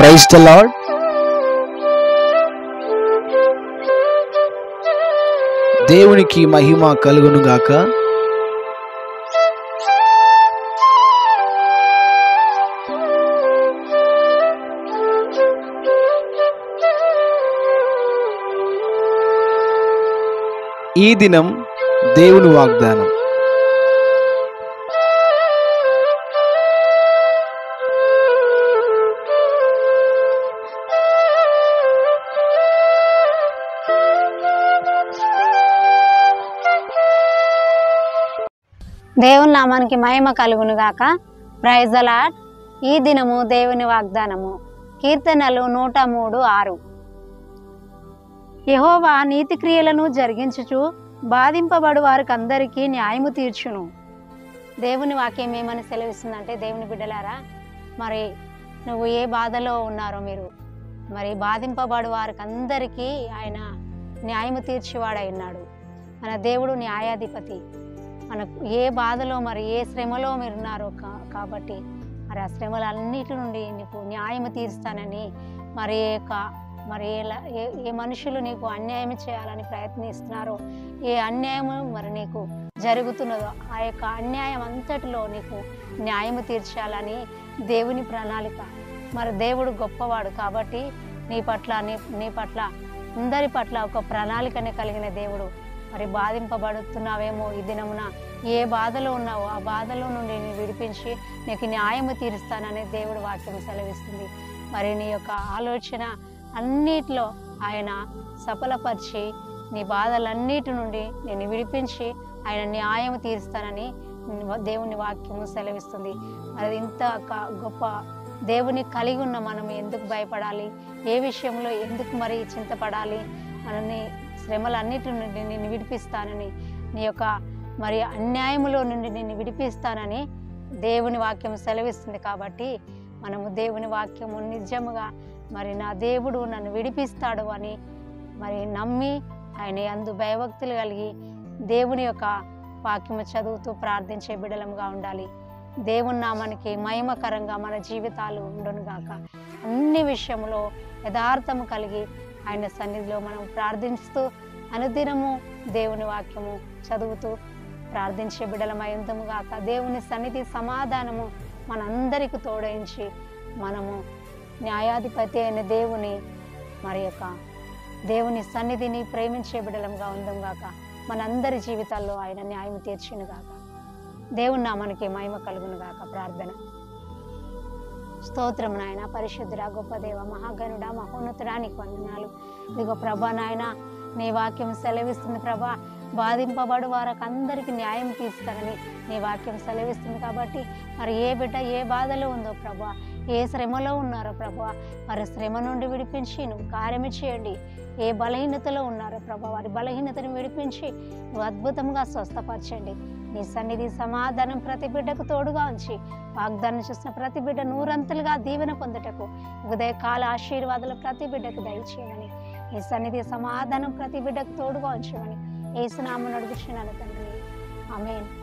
praise the lord దేవునికి మహిమ కలుగును గాక ఈ దినం దేవుని వాగ్దానం దేవుని నామానికి మహిమ కలుగును గాక ప్రైజ్ అలాట్ ఈ దినము దేవుని వాగ్దానము కీర్తనలు నూట మూడు ఆరు యహోవా నీతి క్రియలను జరిగించుచు బాధింపబడు వారికి అందరికీ న్యాయము తీర్చును దేవుని వాక్యం ఏమని సెలవిస్తుందంటే దేవుని బిడ్డలారా మరి నువ్వు ఏ బాధలో ఉన్నారో మీరు మరి బాధింపబడు వారికి అందరికీ ఆయన న్యాయము తీర్చివాడై ఉన్నాడు మన దేవుడు న్యాయాధిపతి మనకు ఏ బాధలో మరి ఏ శ్రమలో మీరు ఉన్నారో కా- కాబట్టి మరి ఆ శ్రమలన్నిటి నుండి నీకు న్యాయం తీరుస్తానని మరి ఏ యొక్క మరి ఏ ల- ఏ ఏ మనుషులు నీకు అన్యాయం చేయాలని ప్రయత్నిస్తున్నారో ఏ అన్యాయము మరి నీకు జరుగుతున్నదో ఆ యొక్క అన్యాయం అంతటిలో నీకు న్యాయం తీర్చాలని దేవుని ప్రణాళిక మరి దేవుడు గొప్పవాడు కాబట్టి నీ పట్ల నీ నీ పట్ల అందరి పట్ల ఒక ప్రణాళికనే కలిగిన దేవుడు మరి బాధింపబడుతున్నావేమో ఈ దినమున ఏ బాధలో ఉన్నావో ఆ బాధలో నుండి నేను విడిపించి నీకు న్యాయము తీరుస్తానని దేవుడు వాక్యం సెలవిస్తుంది మరి నీ యొక్క ఆలోచన అన్నిటిలో ఆయన సఫలపరిచి నీ బాధలన్నిటి నుండి నేను విడిపించి ఆయన న్యాయం తీరుస్తానని దేవుని వాక్యము సెలవిస్తుంది మరి ఇంత క- గొప్ప దేవుని కలిగి ఉన్న మనం ఎందుకు భయపడాలి ఏ విషయంలో ఎందుకు మరి చింతపడాలి మనల్ని శ్రమలన్నిటి నుండి నేను విడిపిస్తానని నీ యొక్క మరి అన్యాయములో నుండి నేను విడిపిస్తానని దేవుని వాక్యం సెలవిస్తుంది కాబట్టి మనము దేవుని వాక్యము నిజముగా మరి నా దేవుడు నన్ను విడిపిస్తాడు అని మరి నమ్మి ఆయన అందు భయభక్తులు కలిగి దేవుని యొక్క వాక్యము చదువుతూ ప్రార్థించే బిడలంగా ఉండాలి దేవుని నామానికి మహిమకరంగా మన జీవితాలు ఉండును గాక అన్ని విషయంలో యథార్థము కలిగి ఆయన సన్నిధిలో మనం ప్రార్థిస్తూ అనుదినము దేవుని వాక్యము చదువుతూ ప్రార్థించే బిడలమైందము గాక దేవుని సన్నిధి సమాధానము మనందరికి తోడయించి మనము న్యాయాధిపతి అయిన దేవుని మరి యొక్క దేవుని సన్నిధిని ప్రేమించే బిడలంగా ఉందాం గాక మనందరి జీవితాల్లో ఆయన న్యాయం తీర్చును గాక దేవుని నామానికి మహిమ కలుగును గాక ప్రార్థన స్తోత్రం నాయన పరిశుద్ధుడ గొప్ప దేవ మహాగణుడ మహోన్నతుడానికి వందనాలు ఇదిగో ప్రభా నాయన నీ వాక్యం సెలవిస్తుంది ప్రభా బాధింపబడు వారికి అందరికీ న్యాయం తీస్తారని నీ వాక్యం సెలవిస్తుంది కాబట్టి మరి ఏ బిడ్డ ఏ బాధలో ఉందో ప్రభా ఏ శ్రమలో ఉన్నారో ప్రభా వారి శ్రమ నుండి విడిపించి నువ్వు కార్యము చేయండి ఏ బలహీనతలో ఉన్నారో ప్రభా వారి బలహీనతను విడిపించి నువ్వు అద్భుతంగా స్వస్థపరచండి నీ సన్నిధి సమాధానం ప్రతి బిడ్డకు తోడుగా ఉంచి వాగ్దానం చేసిన ప్రతి బిడ్డ నూరంతలుగా దీవెన పొందుటకు ఉదయ కాల ఆశీర్వాదాలు ప్రతి బిడ్డకు దయచేయమని నీ సన్నిధి సమాధానం ప్రతి బిడ్డకు తోడుగా ఉంచమని ఏసునామం నడుపుచున్నాను తండ్రి ఆమెన్